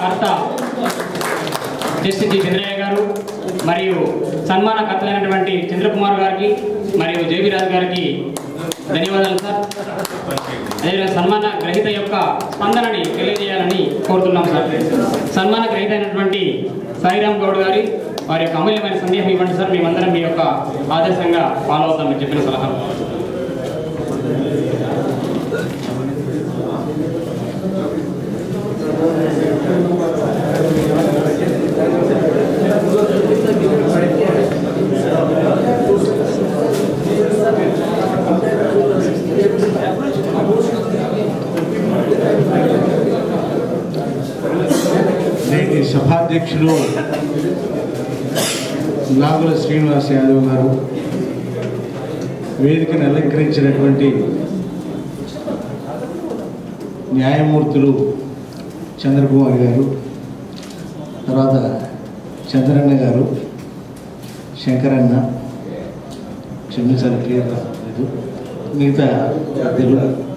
కర్త justice G Chandraiah గారు మరియు సన్మాన కర్తలైనటువంటి చంద్రకుమార్ గారికి మరియు జేబీ రాజు గారికి ధన్యవాదాలు సార్ అదేవిధంగా సన్మాన గ్రహీత యొక్క స్పందనని తెలియజేయాలని కోరుతున్నాం సార్ సన్మాన గ్రహీత అయినటువంటి సాయిరామ్ గౌడ్ గారి వారి యొక్క అమూల్యమైన సందేహం ఇవ్వండి సార్ మేమందరం మీ యొక్క ఆదర్శంగా ఫాలో అవుతాం మీరు చెప్పిన సలహాలు నేటి సభాధ్యక్షులు నాగుల శ్రీనివాస్ యాదవ్ గారు వేదికను అలంకరించినటువంటి న్యాయమూర్తులు చంద్రకుమార్ గారు తర్వాత చంద్రన్న గారు శంకరన్న క్షమించాలి క్లియర్ లేదు మిగతా పెద్దలు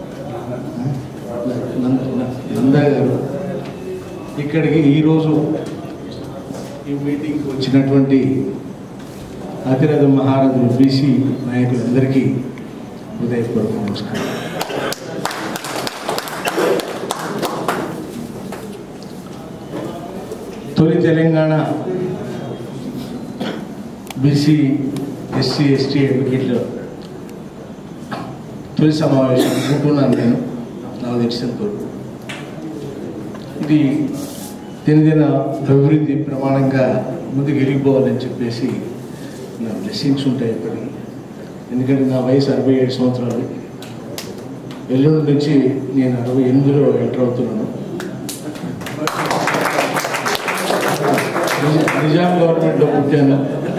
నంద- నందా గారు ఇక్కడికి ఈరోజు ఈ మీటింగ్కి వచ్చినటువంటి అతిరథ మహారథులు బీసీ నాయకులందరికీ హృదయపూర్వక నమస్కారం తొలి తెలంగాణ బీసీ ఎస్సీ ఎస్టీ అడ్వకేట్ల తొలి సమావేశం అనుకుంటున్నాను నేను నాకు తెలిసినంత ఇది దినదిన అభివృద్ధి ప్రమాణంగా ముందుకు వెళ్ళిపోవాలని చెప్పేసి నా బ్లెస్సింగ్స్ ఉంటాయి ఇప్పటికి ఎందుకంటే నా వయసు అరవై ఏడు సంవత్సరాలు ఎల్లుండి నుంచి నేను అరవై ఎనిమిదిలో ఎంటర్ అవుతున్నాను నిజ- నిజాం గవర్నమెంట్లో పుట్టాను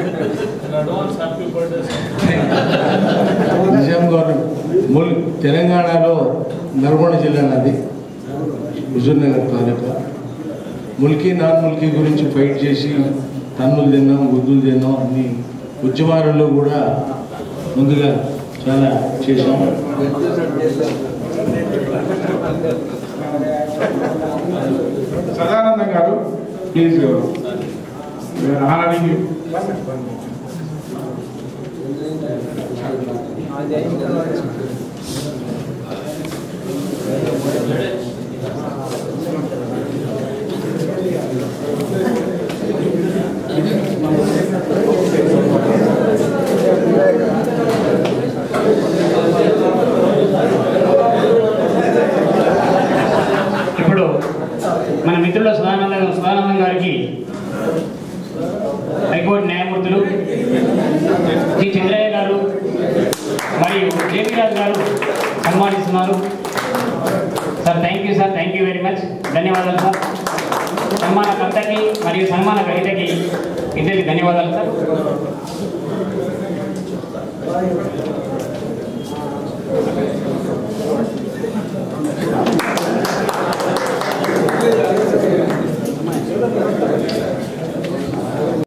నిజాం గవర్నమెంట్ ముల్ తెలంగాణలో నల్గొండ జిల్లా నాది హుజూర్నగర్ తాలూకా ముల్కీ నాన్ ముల్కీ గురించి ఫైట్ చేసి తన్నులు తిన్నాం గుద్దులు తిన్నాం అన్ని ఉద్యమాలలో కూడా ముందుగా చాలా చేశాం సదానందం గారు ప్లీజ్ ఆనరింగ్ ఇప్పుడు మన మిత్రుల సదానంద సదానందం గారికి హైకోర్టు న్యాయమూర్తులు జి చంద్రయ్య గారు మరియు జేపీ రాజు గారు సన్మానిస్తున్నారు sir thank you sir thank you very much ధన్యవాదాలు సార్ సన్మానకర్తకి మరియు సన్మాన గ్రహీతకి ఇద్దరికి ధన్యవాదాలు సార్